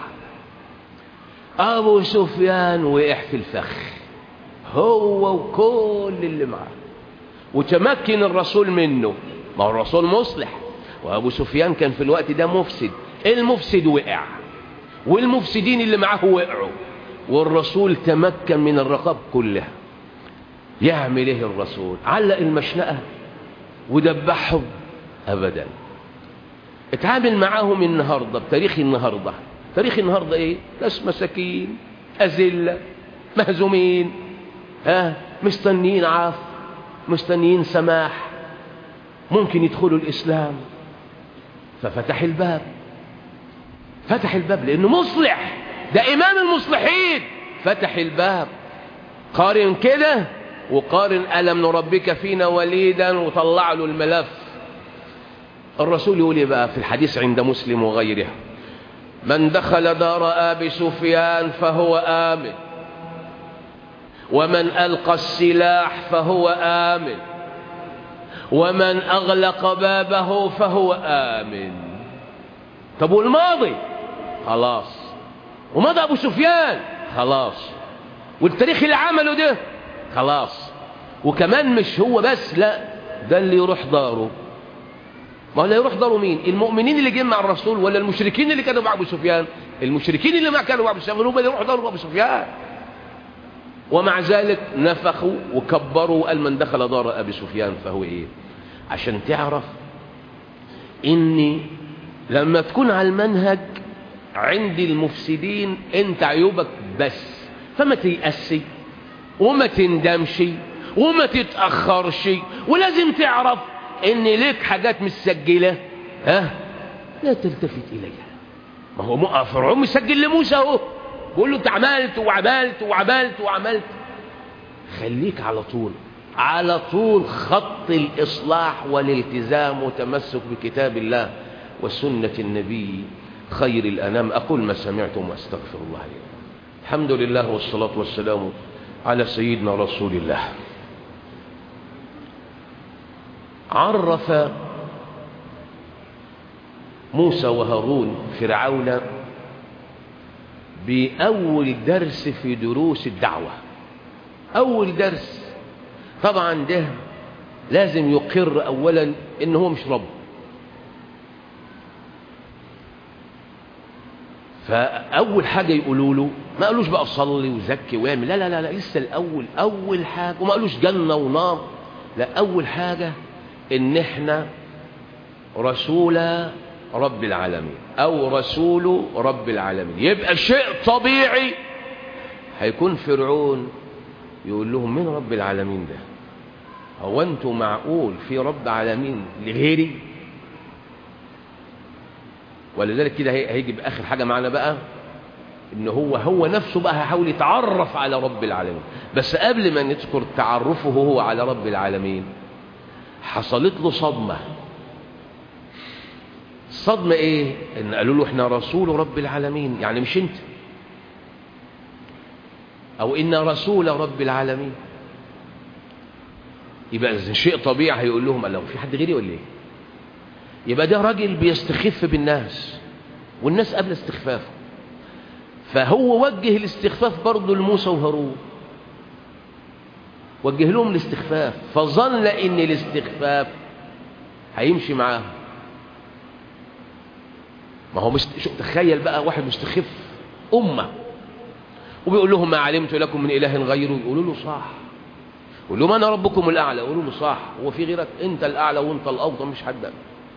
أبو سفيان وقع في الفخ هو وكل اللي معاه وتمكن الرسول منه ما هو الرسول مصلح وأبو سفيان كان في الوقت ده مفسد المفسد وقع والمفسدين اللي معاه وقعوا والرسول تمكن من الرقاب كلها يعمل ايه الرسول علق المشنقة ودبحهم أبدا اتعامل معاهم النهاردة بتاريخ النهاردة تاريخ النهاردة ايه ناس مساكين أذلة مهزومين ها مستنيين عاف مستنيين سماح ممكن يدخلوا الإسلام ففتح الباب فتح الباب لأنه مصلح ده إمام المصلحين فتح الباب قارن كده وقارن ألم نربك فينا وليدا وطلع له الملف الرسول يقول إيه بقى في الحديث عند مسلم وغيره من دخل دار أبي سفيان فهو آمن ومن ألقى السلاح فهو آمن ومن أغلق بابه فهو آمن طب والماضي خلاص ومضى أبو سفيان خلاص والتاريخ اللي عمله ده خلاص وكمان مش هو بس لا ده اللي يروح داره ما هو اللي يروح داره مين المؤمنين اللي جايين مع الرسول ولا المشركين اللي كانوا مع ابو سفيان المشركين اللي ما كانوا مع ابو سفيان هم اللي يروحوا داره ابو سفيان ومع ذلك نفخوا وكبروا وقال من دخل دار ابي سفيان فهو ايه عشان تعرف اني لما تكون على المنهج عند المفسدين انت عيوبك بس فما تيأسي وما تندمش وما تتأخرش ولازم تعرف ان ليك حاجات مسجلة ها لا تلتفت اليها ما هو فرعون مسجل لموسى اهو بيقول له انت عملت وعملت وعملت وعملت خليك على طول على طول خط الإصلاح والالتزام وتمسك بكتاب الله وسنة النبي خير الأنام أقول ما سمعتم وأستغفر الله لي الحمد لله والصلاة والسلام على سيدنا رسول الله عرف موسى وهارون فرعون بأول درس في دروس الدعوة أول درس طبعا ده لازم يقر أولا إن هو مش رب فأول حاجة يقولوا له ما قالوش بقى صلي وزكي واعمل لا لا لا, لا لسه الأول أول حاجة وما قالوش جنة ونار لا أول حاجة إن إحنا رسول رب العالمين أو رسول رب العالمين يبقى شيء طبيعي هيكون فرعون يقول لهم من رب العالمين ده هو أنتوا معقول في رب عالمين لغيري ولذلك كده هيجي بآخر حاجة معنا بقى ان هو هو نفسه بقى هيحاول يتعرف على رب العالمين بس قبل ما نذكر تعرفه هو على رب العالمين حصلت له صدمة الصدمة ايه ان قالوا له احنا رسول رب العالمين يعني مش انت او ان رسول رب العالمين يبقى إذا شيء طبيعي هيقول لهم قال لهم في حد غيري ولا ايه يبقى ده راجل بيستخف بالناس والناس قبل استخفافه فهو وجه الاستخفاف برضه لموسى وهارون وجه لهم الاستخفاف فظن ان الاستخفاف هيمشي معاهم ما هو مست... شو تخيل بقى واحد مستخف أمة وبيقول لهم ما علمت لكم من إله غيره يقولوا له صح يقول لهم أنا ربكم الأعلى يقولوا له صح هو في غيرك أنت الأعلى وأنت الأفضل مش حد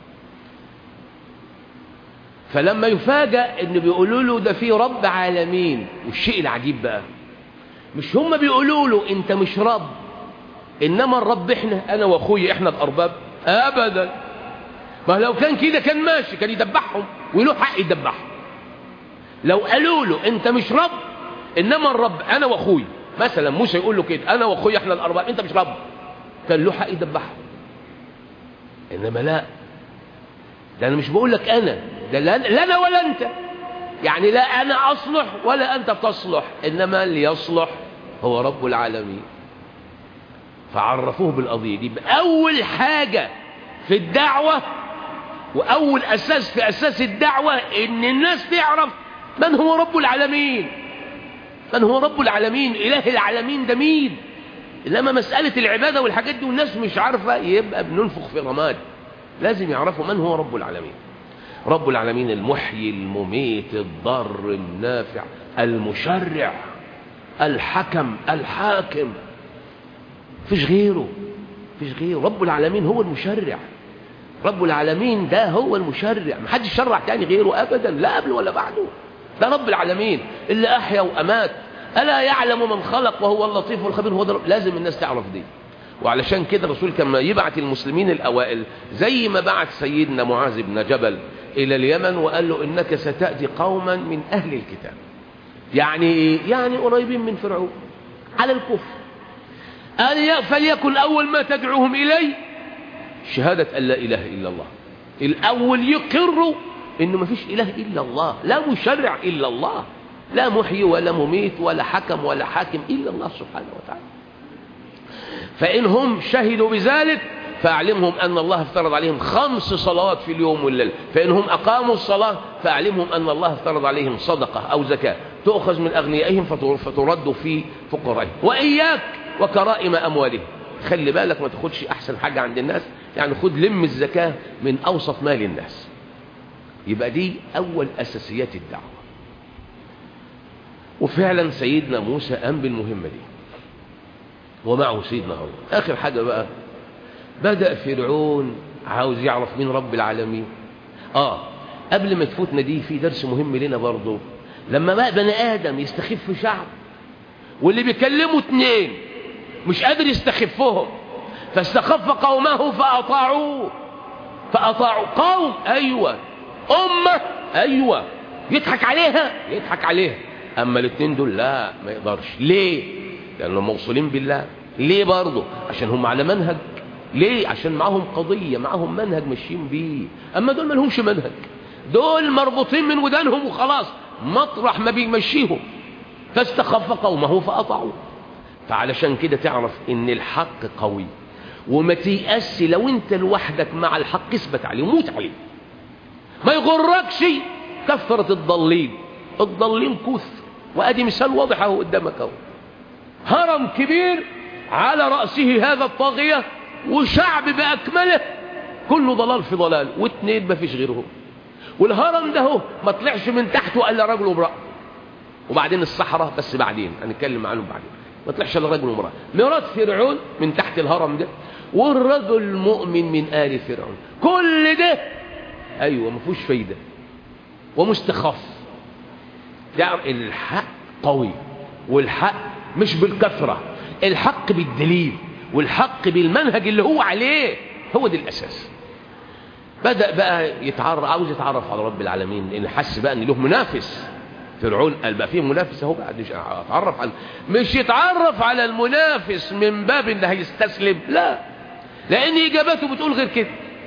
فلما يفاجأ إن بيقولوا له ده في رب عالمين والشيء العجيب بقى مش هم بيقولوا له أنت مش رب إنما الرب إحنا أنا وأخوي إحنا الأرباب أبدا ما لو كان كده كان ماشي كان يدبحهم وله حق يدبحهم لو قالوا له انت مش رب انما الرب انا واخوي مثلا موسى يقول له كده انا واخوي احنا الاربعه انت مش رب كان له حق يدبحهم انما لا ده انا مش بقول لك انا ده لا, لا انا ولا انت يعني لا انا اصلح ولا انت تصلح انما اللي يصلح هو رب العالمين فعرفوه بالقضيه دي اول حاجه في الدعوه وأول أساس في أساس الدعوة إن الناس تعرف من هو رب العالمين من هو رب العالمين إله العالمين ده مين إنما مسألة العبادة والحاجات دي والناس مش عارفة يبقى بننفخ في رماد لازم يعرفوا من هو رب العالمين رب العالمين المحيي المميت الضار النافع المشرع الحكم الحاكم فيش غيره فيش غيره رب العالمين هو المشرع رب العالمين ده هو المشرع ما حدش شرع تاني غيره ابدا لا قبله ولا بعده ده رب العالمين اللي احيا وامات الا يعلم من خلق وهو اللطيف الخبير هو ده لازم الناس تعرف دي وعلشان كده الرسول كما يبعت المسلمين الاوائل زي ما بعت سيدنا معاذ بن جبل الى اليمن وقال له انك ستاتي قوما من اهل الكتاب يعني يعني قريبين من فرعون على الكفر قال فليكن اول ما تدعوهم اليه شهادة أن لا إله إلا الله الأول يقروا إنه ما فيش إله إلا الله لا مشرع إلا الله لا محيي ولا مميت ولا حكم ولا حاكم إلا الله سبحانه وتعالى فإنهم شهدوا بذلك فأعلمهم أن الله افترض عليهم خمس صلوات في اليوم والليل فإنهم أقاموا الصلاة فأعلمهم أن الله افترض عليهم صدقة أو زكاة تؤخذ من أغنيائهم فترد في فقرائهم وإياك وكرائم أموالهم خلي بالك ما تاخدش أحسن حاجة عند الناس يعني خد لم الزكاة من أوسط مال الناس يبقى دي أول أساسيات الدعوة وفعلا سيدنا موسى قام بالمهمة دي ومعه سيدنا هارون آخر حاجة بقى بدأ فرعون عاوز يعرف مين رب العالمين آه قبل ما تفوتنا دي في درس مهم لنا برضه لما بقى بني آدم يستخف شعب واللي بيكلموا اتنين مش قادر يستخفهم فاستخف قومه فأطاعوه فأطاعوا قوم أيوة أمة أيوة يضحك عليها يضحك عليها أما الاثنين دول لا ما يقدرش ليه لأنهم موصولين بالله ليه برضه عشان هم على منهج ليه عشان معاهم قضية معاهم منهج ماشيين بيه أما دول ما لهمش منهج دول مربوطين من ودانهم وخلاص مطرح ما بيمشيهم فاستخف قومه فأطاعوه فعلشان كده تعرف ان الحق قوي وما تيأس لو انت لوحدك مع الحق اثبت عليه وموت عليه ما يغركش كثرة الضالين الضالين كثر وادي مثال واضح اهو قدامك اهو هرم كبير على رأسه هذا الطاغية وشعب بأكمله كله ضلال في ضلال واثنين ما فيش غيرهم والهرم ده هو ما طلعش من تحته الا رجل وامرأة وبعدين الصحراء بس بعدين هنتكلم عنهم بعدين ما طلعش الا رجل وامرأة مرات فرعون من تحت الهرم ده والرجل المؤمن من آل فرعون كل ده ايوه ما فيهوش فايده ومستخف ده الحق قوي والحق مش بالكثرة الحق بالدليل والحق بالمنهج اللي هو عليه هو ده الأساس بدأ بقى يتعرف عاوز يتعرف على رب العالمين لأن حس بقى أن له منافس فرعون قال بقى فيه منافس اهو بقى اتعرف على مش يتعرف على المنافس من باب ان هيستسلم لا لان اجابته بتقول غير كده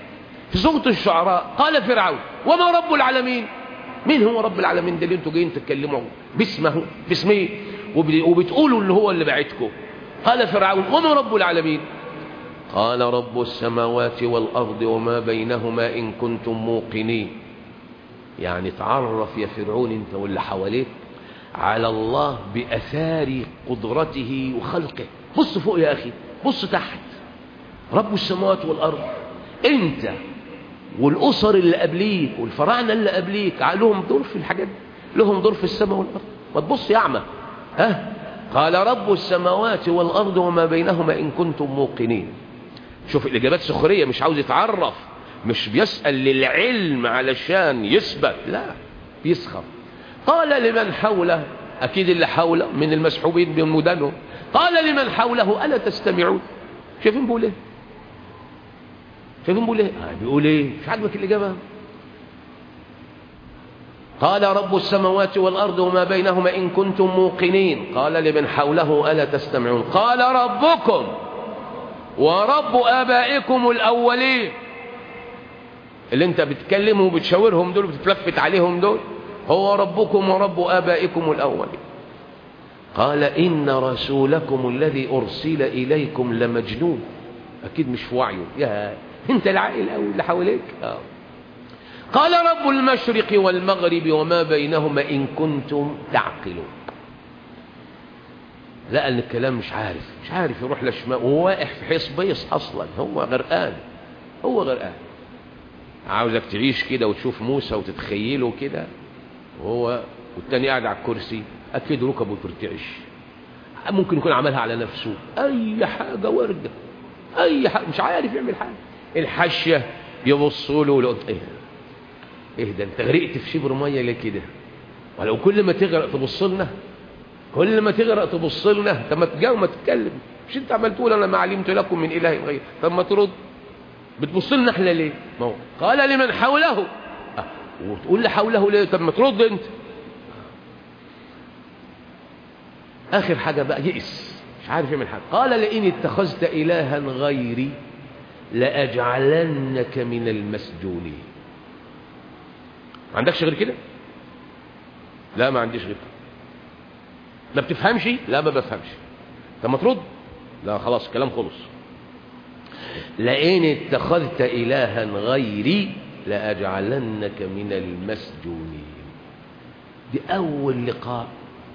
في سورة الشعراء قال فرعون وما رب العالمين مين هو رب العالمين ده اللي انتوا جايين تتكلموا باسمه باسمه وبتقولوا ان هو اللي بعتكم قال فرعون وما رب العالمين قال رب السماوات والأرض وما بينهما إن كنتم موقنين يعني تعرف يا فرعون انت واللي حواليك على الله بأثار قدرته وخلقه بص فوق يا أخي بص تحت رب السماوات والأرض انت والأسر اللي قبليك والفراعنة اللي قبليك لهم دور في الحاجات لهم دور في السماء والأرض ما تبص يا أعمى ها قال رب السماوات والأرض وما بينهما إن كنتم موقنين شوف الإجابات سخرية مش عاوز يتعرف مش بيسأل للعلم علشان يثبت لا بيسخر قال لمن حوله أكيد اللي حوله من المسحوبين بمدانه قال لمن حوله ألا تستمعون شايفين بيقول ايه شايفين بيقول ايه آه بيقول ايه مش عاجبك الإجابة قال رب السماوات والأرض وما بينهما إن كنتم موقنين قال لمن حوله ألا تستمعون قال ربكم ورب آبائكم الأولين اللي انت بتكلمهم وبتشاورهم دول وبتتلفت عليهم دول هو ربكم ورب آبائكم الأولين قال إن رسولكم الذي أرسل إليكم لمجنون أكيد مش في وعيه يا انت العائل أو اللي حواليك آه. قال رب المشرق والمغرب وما بينهما إن كنتم تعقلون لقى ان الكلام مش عارف مش عارف يروح للشمال وهو واقع في حيص بيص اصلا هو غرقان هو غرقان عاوزك تعيش كده وتشوف موسى وتتخيله كده وهو والتاني قاعد على الكرسي اكيد ركبه ترتعش ممكن يكون عملها على نفسه اي حاجه ورده اي حاجه مش عارف يعمل حاجه الحشه يبصوا له ويقول ايه ايه ده انت غرقت في شبر ميه ليه كده ولو كل ما تغرق تبص لنا كل ما تغرق تبص لنا طب ما تجاوب ما تتكلم مش انت عمال تقول انا ما علمت لكم من اله غير طب ما ترد بتبص لنا احنا ليه ما هو قال لمن حوله أه. وتقول لي حوله ليه طب ما ترد انت اخر حاجه بقى يئس مش عارف يعمل حاجه قال لئن اتخذت الها غيري لاجعلنك من المسجونين ما عندكش غير كده لا ما عنديش غير كده ما بتفهمش لا ما بفهمش طب ما ترد لا خلاص كلام خلص لئن اتخذت إلها غيري لأجعلنك من المسجونين دي أول لقاء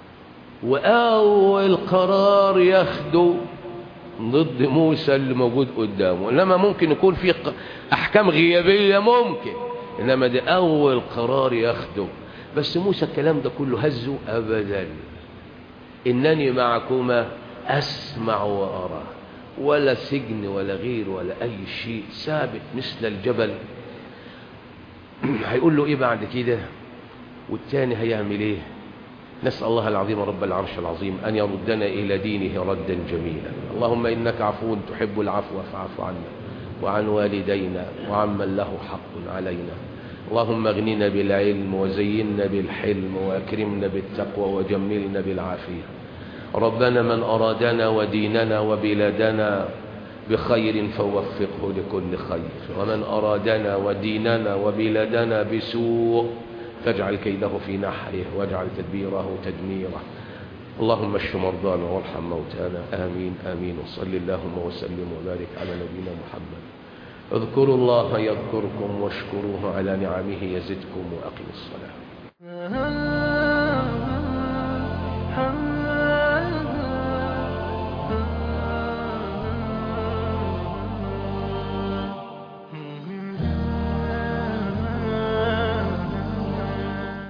وأول قرار ياخده ضد موسى اللي موجود قدامه إنما ممكن يكون في أحكام غيابية ممكن إنما دي أول قرار ياخده بس موسى الكلام ده كله هزه أبداً إنني معكما أسمع وأرى ولا سجن ولا غير ولا أي شيء ثابت مثل الجبل هيقول له إيه بعد كده والتاني هيعمل إيه نسأل الله العظيم رب العرش العظيم أن يردنا إلى دينه ردا جميلا اللهم إنك عفو تحب العفو فاعف عنا وعن والدينا وعمن له حق علينا اللهم اغننا بالعلم وزينا بالحلم واكرمنا بالتقوى وجملنا بالعافيه ربنا من ارادنا وديننا وبلادنا بخير فوفقه لكل خير ومن ارادنا وديننا وبلادنا بسوء فاجعل كيده في نحره واجعل تدبيره تدميره اللهم اشف مرضانا وارحم موتانا امين امين وصل اللهم وسلم وبارك على نبينا محمد اذكروا الله يذكركم واشكروه على نعمه يزدكم وأقيموا الصلاة